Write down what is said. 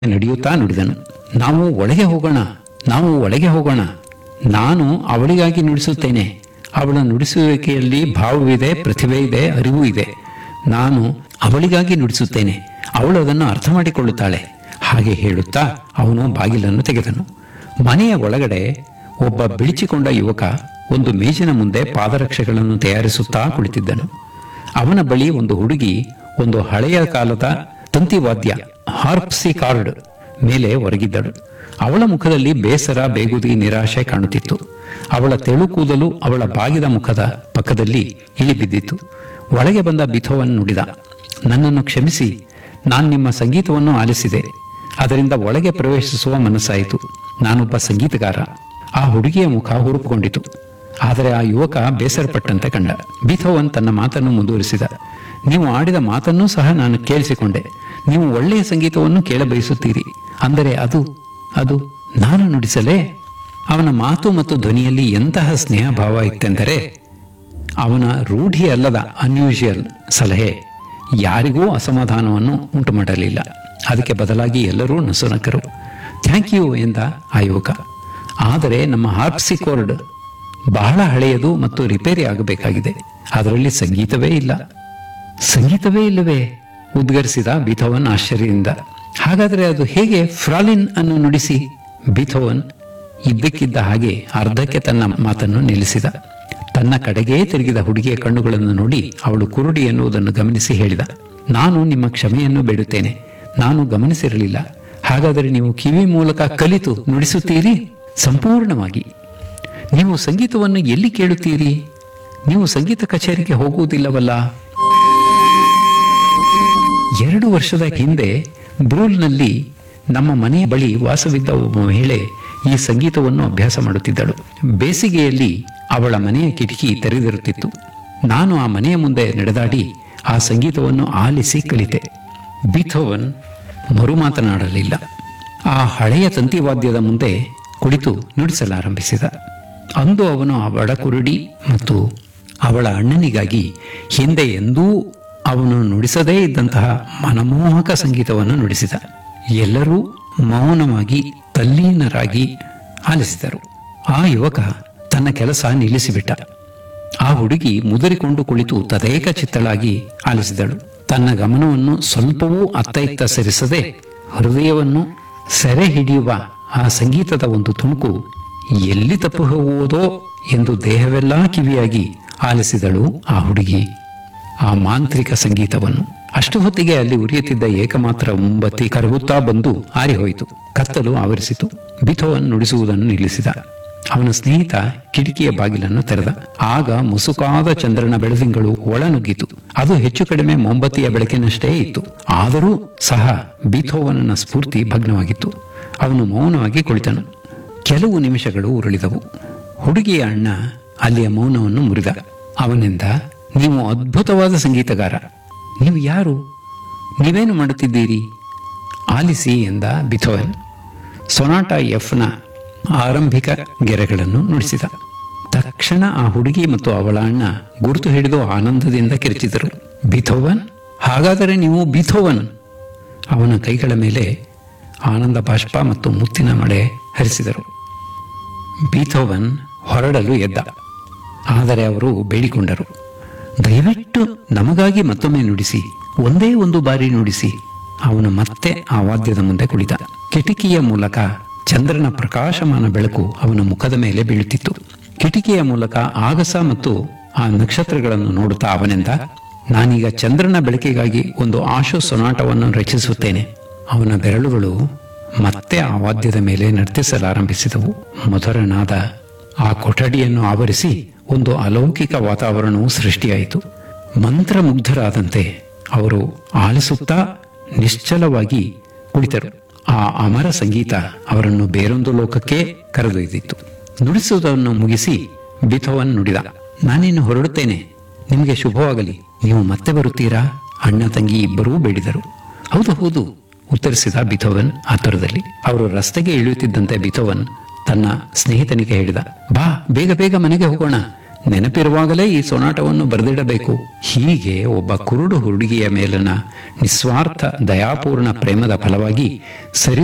ನಡೆಯುತ್ತಾ ನುಡಿದನು ನಾವು ಒಳಗೆ ಹೋಗೋಣ ನಾವು ಒಳಗೆ ಹೋಗೋಣ ನಾನು ಅವಳಿಗಾಗಿ ನುಡಿಸುತ್ತೇನೆ ಅವಳ ನುಡಿಸುವಿಕೆಯಲ್ಲಿ ಭಾವವಿದೆ ಪ್ರತಿಭೆ ಇದೆ ಅರಿವು ಇದೆ ನಾನು ಅವಳಿಗಾಗಿ ನುಡಿಸುತ್ತೇನೆ ಅವಳು ಅದನ್ನು ಅರ್ಥ ಮಾಡಿಕೊಳ್ಳುತ್ತಾಳೆ ಹಾಗೆ ಹೇಳುತ್ತಾ ಅವನು ಬಾಗಿಲನ್ನು ತೆಗೆದನು ಮನೆಯ ಒಳಗಡೆ ಒಬ್ಬ ಬಿಳಿಚಿಕೊಂಡ ಯುವಕ ಒಂದು ಮೇಜಿನ ಮುಂದೆ ಪಾದರಕ್ಷೆಗಳನ್ನು ತಯಾರಿಸುತ್ತಾ ಕುಳಿತಿದ್ದನು ಅವನ ಬಳಿ ಒಂದು ಹುಡುಗಿ ಒಂದು ಹಳೆಯ ಕಾಲದ ತಂತಿವಾದ್ಯ ಹಾರ್ಪ್ಸಿ ಕಾರ್ಡ್ ಮೇಲೆ ಒರಗಿದ್ದಳು ಅವಳ ಮುಖದಲ್ಲಿ ಬೇಸರ ಬೇಗುದಿ ನಿರಾಶೆ ಕಾಣುತ್ತಿತ್ತು ಅವಳ ತೆಳು ಕೂದಲು ಅವಳ ಬಾಗಿದ ಮುಖದ ಪಕ್ಕದಲ್ಲಿ ಇಳಿಬಿದ್ದಿತ್ತು ಒಳಗೆ ಬಂದ ಬಿಥೋವನ್ ನುಡಿದ ನನ್ನನ್ನು ಕ್ಷಮಿಸಿ ನಾನು ನಿಮ್ಮ ಸಂಗೀತವನ್ನು ಆಲಿಸಿದೆ ಅದರಿಂದ ಒಳಗೆ ಪ್ರವೇಶಿಸುವ ಮನಸ್ಸಾಯಿತು ನಾನೊಬ್ಬ ಸಂಗೀತಗಾರ ಆ ಹುಡುಗಿಯ ಮುಖ ಹುರುಪುಗೊಂಡಿತು ಆದರೆ ಆ ಯುವಕ ಬೇಸರಪಟ್ಟಂತೆ ಕಂಡ ಬಿಥೋವನ್ ತನ್ನ ಮಾತನ್ನು ಮುಂದುವರಿಸಿದ ನೀವು ಆಡಿದ ಮಾತನ್ನೂ ಸಹ ನಾನು ಕೇಳಿಸಿಕೊಂಡೆ ನೀವು ಒಳ್ಳೆಯ ಸಂಗೀತವನ್ನು ಕೇಳಬಯಸುತ್ತೀರಿ ಅಂದರೆ ಅದು ಅದು ನಾನು ನುಡಿಸಲೇ ಅವನ ಮಾತು ಮತ್ತು ಧ್ವನಿಯಲ್ಲಿ ಎಂತಹ ಸ್ನೇಹ ಭಾವ ಇತ್ತೆಂದರೆ ಅವನ ರೂಢಿ ಅಲ್ಲದ ಅನ್ಯೂಶಿಯಲ್ ಸಲಹೆ ಯಾರಿಗೂ ಅಸಮಾಧಾನವನ್ನು ಉಂಟು ಮಾಡಲಿಲ್ಲ ಅದಕ್ಕೆ ಬದಲಾಗಿ ಎಲ್ಲರೂ ನಸುನಕರು ಥ್ಯಾಂಕ್ ಯು ಎಂದ ಆ ಯುವಕ ಆದರೆ ನಮ್ಮ ಹಾರ್ಪ್ಸಿಕೋರ್ಡ್ ಬಹಳ ಹಳೆಯದು ಮತ್ತು ರಿಪೇರಿ ಆಗಬೇಕಾಗಿದೆ ಅದರಲ್ಲಿ ಸಂಗೀತವೇ ಇಲ್ಲ ಸಂಗೀತವೇ ಇಲ್ಲವೇ ಉದ್ಗರಿಸಿದ ಬಿಥೋವನ್ ಆಶ್ಚರ್ಯದಿಂದ ಹಾಗಾದರೆ ಅದು ಹೇಗೆ ಫ್ರಾಲಿನ್ ಅನ್ನು ನುಡಿಸಿ ಬಿಥೋವನ್ ಇದ್ದಕ್ಕಿದ್ದ ಹಾಗೆ ಅರ್ಧಕ್ಕೆ ತನ್ನ ಮಾತನ್ನು ನಿಲ್ಲಿಸಿದ ತನ್ನ ಕಡೆಗೇ ತಿರುಗಿದ ಹುಡುಗಿಯ ಕಣ್ಣುಗಳನ್ನು ನೋಡಿ ಅವಳು ಕುರುಡಿ ಎನ್ನುವುದನ್ನು ಗಮನಿಸಿ ಹೇಳಿದ ನಾನು ನಿಮ್ಮ ಕ್ಷಮೆಯನ್ನು ಬೇಡುತ್ತೇನೆ ನಾನು ಗಮನಿಸಿರಲಿಲ್ಲ ಹಾಗಾದರೆ ನೀವು ಕಿವಿ ಮೂಲಕ ಕಲಿತು ನುಡಿಸುತ್ತೀರಿ ಸಂಪೂರ್ಣವಾಗಿ ನೀವು ಸಂಗೀತವನ್ನು ಎಲ್ಲಿ ಕೇಳುತ್ತೀರಿ ನೀವು ಸಂಗೀತ ಕಚೇರಿಗೆ ಹೋಗುವುದಿಲ್ಲವಲ್ಲ ಎರಡು ವರ್ಷದ ಹಿಂದೆ ಬ್ರೂಲ್ನಲ್ಲಿ ನಮ್ಮ ಮನೆಯ ಬಳಿ ವಾಸವಿದ್ದ ಒಬ್ಬ ಮಹಿಳೆ ಈ ಸಂಗೀತವನ್ನು ಅಭ್ಯಾಸ ಮಾಡುತ್ತಿದ್ದಳು ಬೇಸಿಗೆಯಲ್ಲಿ ಅವಳ ಮನೆಯ ಕಿಟಕಿ ತೆರೆದಿರುತ್ತಿತ್ತು ನಾನು ಆ ಮನೆಯ ಮುಂದೆ ನಡೆದಾಡಿ ಆ ಸಂಗೀತವನ್ನು ಆಲಿಸಿ ಕಲಿತೆ ಬಿಥೋವನ್ ಮರು ಮಾತನಾಡಲಿಲ್ಲ ಆ ಹಳೆಯ ತಂತಿವಾದ್ಯದ ಮುಂದೆ ಕುಳಿತು ನುಡಿಸಲಾರಂಭಿಸಿದ ಅಂದು ಅವನು ಆ ಬಡ ಕುರುಡಿ ಮತ್ತು ಅವಳ ಅಣ್ಣನಿಗಾಗಿ ಹಿಂದೆ ಎಂದೂ ಅವನು ನುಡಿಸದೇ ಇದ್ದಂತಹ ಮನಮೋಹಕ ಸಂಗೀತವನ್ನು ನುಡಿಸಿದ ಎಲ್ಲರೂ ಮೌನವಾಗಿ ತಲ್ಲೀನರಾಗಿ ಆಲಿಸಿದರು ಆ ಯುವಕ ತನ್ನ ಕೆಲಸ ನಿಲ್ಲಿಸಿಬಿಟ್ಟ ಆ ಹುಡುಗಿ ಮುದರಿಕೊಂಡು ಕುಳಿತು ತದೇಕ ಚಿತ್ತಳಾಗಿ ಆಲಿಸಿದಳು ತನ್ನ ಗಮನವನ್ನು ಸ್ವಲ್ಪವೂ ಅತ್ತ ಇತ್ತ ಸರಿಸದೆ ಹೃದಯವನ್ನು ಸೆರೆ ಹಿಡಿಯುವ ಆ ಸಂಗೀತದ ಒಂದು ತುಣುಕು ಎಲ್ಲಿ ತಪ್ಪು ಹೋಗುವುದೋ ಎಂದು ದೇಹವೆಲ್ಲಾ ಕಿವಿಯಾಗಿ ಆಲಿಸಿದಳು ಆ ಹುಡುಗಿ ಆ ಮಾಂತ್ರಿಕ ಸಂಗೀತವನ್ನು ಅಷ್ಟು ಹೊತ್ತಿಗೆ ಅಲ್ಲಿ ಉರಿಯುತ್ತಿದ್ದ ಏಕಮಾತ್ರ ಮುಂಬತ್ತಿ ಕರಗುತ್ತಾ ಬಂದು ಆರಿಹೋಯಿತು ಕತ್ತಲು ಆವರಿಸಿತು ಬಿಥೋವನ್ ನುಡಿಸುವುದನ್ನು ನಿಲ್ಲಿಸಿದ ಅವನ ಸ್ನೇಹಿತ ಕಿಟಕಿಯ ಬಾಗಿಲನ್ನು ತೆರೆದ ಆಗ ಮುಸುಕಾದ ಚಂದ್ರನ ಬೆಳದಿಂಗಳು ಒಳನುಗ್ಗಿತು ಅದು ಹೆಚ್ಚು ಕಡಿಮೆ ಮೊಂಬತ್ತಿಯ ಬೆಳಕಿನಷ್ಟೇ ಇತ್ತು ಆದರೂ ಸಹ ಬಿಥೋವನನ ಸ್ಫೂರ್ತಿ ಭಗ್ನವಾಗಿತ್ತು ಅವನು ಮೌನವಾಗಿ ಕುಳಿತನು ಕೆಲವು ನಿಮಿಷಗಳು ಉರುಳಿದವು ಹುಡುಗಿಯ ಅಣ್ಣ ಅಲ್ಲಿಯ ಮೌನವನ್ನು ಮುರಿದ ಅವನಿಂದ ನೀವು ಅದ್ಭುತವಾದ ಸಂಗೀತಗಾರ ನೀವು ಯಾರು ನೀವೇನು ಮಾಡುತ್ತಿದ್ದೀರಿ ಆಲಿಸಿ ಎಂದ ಬಿಥೋವನ್ ಸೊನಾಟ ಎಫ್ನ ಆರಂಭಿಕ ಗೆರೆಗಳನ್ನು ನುಡಿಸಿದ ತಕ್ಷಣ ಆ ಹುಡುಗಿ ಮತ್ತು ಅವಳ ಅಣ್ಣ ಗುರುತು ಹಿಡಿದು ಆನಂದದಿಂದ ಕಿರಿಚಿದರು ಬಿಥೋವನ್ ಹಾಗಾದರೆ ನೀವು ಬಿಥೋವನ್ ಅವನ ಕೈಗಳ ಮೇಲೆ ಆನಂದ ಬಾಷ್ಪ ಮತ್ತು ಮುತ್ತಿನ ಮಳೆ ಹರಿಸಿದರು ಬೀಥೋವನ್ ಹೊರಡಲು ಎದ್ದ ಆದರೆ ಅವರು ಬೇಡಿಕೊಂಡರು ದಯವಿಟ್ಟು ನಮಗಾಗಿ ಮತ್ತೊಮ್ಮೆ ನುಡಿಸಿ ಒಂದೇ ಒಂದು ಬಾರಿ ನುಡಿಸಿ ಅವನು ಮತ್ತೆ ಆ ವಾದ್ಯದ ಮುಂದೆ ಕುಳಿತ ಕಿಟಕಿಯ ಮೂಲಕ ಚಂದ್ರನ ಪ್ರಕಾಶಮಾನ ಬೆಳಕು ಅವನ ಮುಖದ ಮೇಲೆ ಬೀಳುತ್ತಿತ್ತು ಕಿಟಕಿಯ ಮೂಲಕ ಆಗಸ ಮತ್ತು ಆ ನಕ್ಷತ್ರಗಳನ್ನು ನೋಡುತ್ತಾ ಅವನೆಂದ ನಾನೀಗ ಚಂದ್ರನ ಬೆಳಕಿಗಾಗಿ ಒಂದು ಆಶು ಸೊನಾಟವನ್ನು ರಚಿಸುತ್ತೇನೆ ಅವನ ಬೆರಳುಗಳು ಮತ್ತೆ ಆ ವಾದ್ಯದ ಮೇಲೆ ನರ್ತಿಸಲಾರಂಭಿಸಿದವು ಮಧುರನಾದ ಆ ಕೊಠಡಿಯನ್ನು ಆವರಿಸಿ ಒಂದು ಅಲೌಕಿಕ ವಾತಾವರಣವು ಸೃಷ್ಟಿಯಾಯಿತು ಮಂತ್ರಮುಗ್ಧರಾದಂತೆ ಅವರು ಆಲಿಸುತ್ತಾ ನಿಶ್ಚಲವಾಗಿ ಕುಳಿತರು ಆ ಅಮರ ಸಂಗೀತ ಅವರನ್ನು ಬೇರೊಂದು ಲೋಕಕ್ಕೆ ಕರೆದೊಯ್ದಿತ್ತು ನುಡಿಸುವುದನ್ನು ಮುಗಿಸಿ ಬಿಥೋವನ್ ನುಡಿದ ನಾನೇನು ಹೊರಡುತ್ತೇನೆ ನಿಮಗೆ ಶುಭವಾಗಲಿ ನೀವು ಮತ್ತೆ ಬರುತ್ತೀರಾ ಅಣ್ಣ ತಂಗಿ ಇಬ್ಬರೂ ಬೇಡಿದರು ಹೌದು ಹೌದು ಉತ್ತರಿಸಿದ ಬಿಥೋವನ್ ಆತುರದಲ್ಲಿ ಅವರು ರಸ್ತೆಗೆ ಇಳಿಯುತ್ತಿದ್ದಂತೆ ಬಿಥೋವನ್ ತನ್ನ ಸ್ನೇಹಿತನಿಗೆ ಹೇಳಿದ ಬಾ ಬೇಗ ಬೇಗ ಮನೆಗೆ ಹೋಗೋಣ ನೆನಪಿರುವಾಗಲೇ ಈ ಸೊನಾಟವನ್ನು ಬರೆದಿಡಬೇಕು ಹೀಗೆ ಒಬ್ಬ ಕುರುಡು ಹುಡುಗಿಯ ಮೇಲಿನ ನಿಸ್ವಾರ್ಥ ದಯಾಪೂರ್ಣ ಪ್ರೇಮದ ಫಲವಾಗಿ ಸರಿ